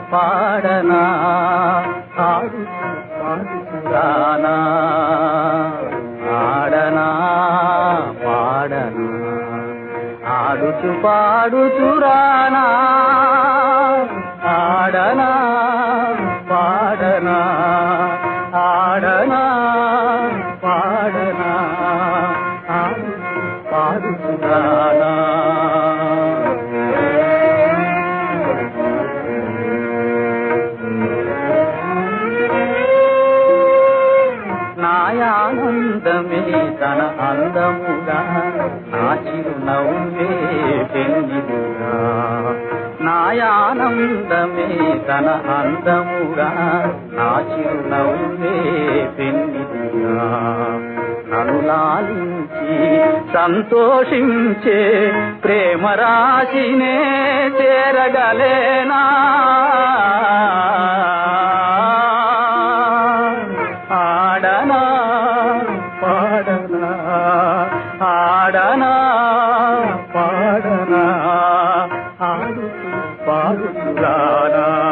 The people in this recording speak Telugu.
పాడనా ఆడుతూ పాడుతురానా ఆడనా పాడనా ఆడుచు పాడుచురానా ఆడనా పాడనా ఆడనా పాడనా ఆడుచు పాడుచురానా నాయానందమే తన అందముగా నా చిరునవ్వే పెన్నిదిగా నాయానందమే తన అందముగా నా చిరునవ్వే పెన్నిదిగా నన్ను లాలించి సంతోషించే ప్రేమ రాశినే చేరగలేనా ఆడనా పాడనా ఆడనా పాడనా ఆడుతూ పాడుతురానా